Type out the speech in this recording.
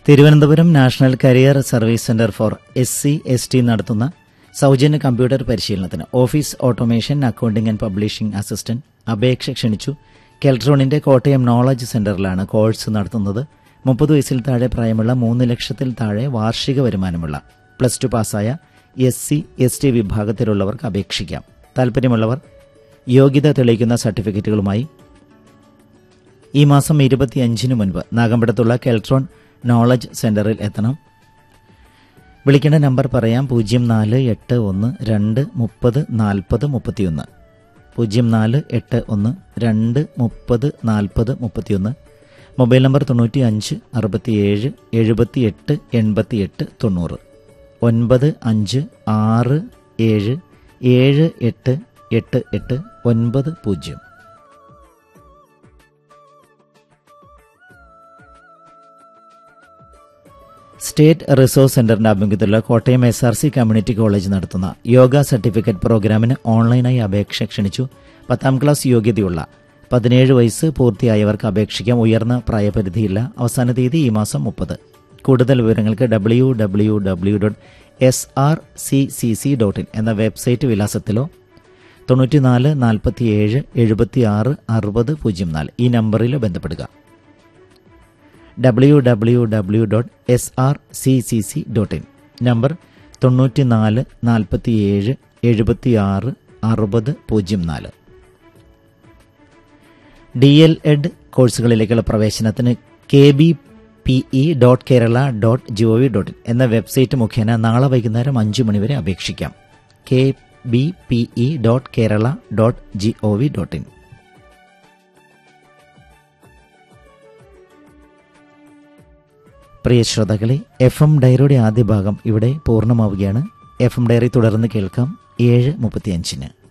Thiruvananthapuram national career service centre for S C S T നടത്തുന്ന സൗജന്യ computer പരിശീലനത്തിന് office automation accounting and publishing assistant അപേക്ഷ ക്ഷണിച്ചു കെൽട്രോണിന്റെ കോട്ടയം നോളജ് സെന്ററിലാണ് കോഴ്സ് നടത്തുന്നത് മുപ്പത് വയസ്സിൽ താഴെ പ്രായമുള്ള മൂന്ന് ലക്ഷത്തിൽ താഴെ വാർഷിക വരുമാനമുള്ള പ്ലസ് ടു പാസ്സായ എസ് സി എസ് ടി വിഭാഗത്തിലുള്ളവർക്ക് അപേക്ഷിക്കാം താൽപ്പര്യമുള്ളവർ യോഗ്യത തെളിയിക്കുന്ന സർട്ടിഫിക്കറ്റുകളുമായി ഈ മാസം ഇരുപത്തിയഞ്ചിന് മുൻപ് നാഗമ്പടത്തുള്ള കെൽട്രോൺ നോളജ് സെന്ററിൽ എത്തണം വിളിക്കേണ്ട നമ്പർ പറയാം പൂജ്യം നാല് എട്ട് ഒന്ന് രണ്ട് മുപ്പത് നാൽപ്പത് മുപ്പത്തിയൊന്ന് പൂജ്യം നാല് എട്ട് ഒന്ന് രണ്ട് മുപ്പത് നാൽപ്പത് മുപ്പത്തിയൊന്ന് മൊബൈൽ നമ്പർ തൊണ്ണൂറ്റി അഞ്ച് അറുപത്തിയേഴ് എഴുപത്തിയെട്ട് എൺപത്തിയെട്ട് തൊണ്ണൂറ് ഒൻപത് അഞ്ച് ആറ് ഏഴ് ഏഴ് എട്ട് എട്ട് എട്ട് ഒൻപത് പൂജ്യം സ്റ്റേറ്റ് റിസോഴ്സ് സെന്ററിന്റെ ആഭിമുഖ്യത്തിലുള്ള Kottayam S R C community college നടത്തുന്ന യോഗ സർട്ടിഫിക്കറ്റ് പ്രോഗ്രാമിന് ഓൺലൈനായി അപേക്ഷ ക്ഷണിച്ചു പത്താം ക്ലാസ് യോഗ്യതയുള്ള പതിനേഴ് വയസ്സ് പൂർത്തിയായവർക്ക് അപേക്ഷിക്കാം ഉയർന്ന പ്രായപരിധിയില്ല അവസാന തീയതി ഈ മാസം മുപ്പത് കൂടുതൽ വിവരങ്ങൾക്ക് W W W dot S R C C C dot in എന്ന വെബ്സൈറ്റ് വിലാസത്തിലോ തൊണ്ണൂറ്റിനാല് നാൽപ്പത്തിയേഴ് എഴുപത്തിയാറ് അറുപത് പൂജ്യം നാല് ഈ നമ്പറിലോ ബന്ധപ്പെടുക W W W dot S R C C C dot in number തൊണ്ണൂറ്റിനാല് നാൽപ്പത്തിയേഴ് എഴുപത്തിയാറ് അറുപത് പൂജ്യം നാല് ഡി എൽ എഡ് കോഴ്സുകളിലേക്കുള്ള പ്രവേശനത്തിന് K B P E dot Kerala dot G O V dot in എന്ന വെബ്സൈറ്റ് മുഖേന നാളെ വൈകുന്നേരം അഞ്ചു മണിവരെ അപേക്ഷിക്കാം K B P E dot Kerala dot G O V dot in പ്രിയ ശ്രോതാക്കളെ എഫ് എം ഡയറിയുടെ ആദ്യ ഭാഗം ഇവിടെ പൂർണ്ണമാവുകയാണ് എഫ് എം ഡയറി തുടർന്ന് കേൾക്കാം ഏഴ് മുപ്പത്തിയഞ്ചിന്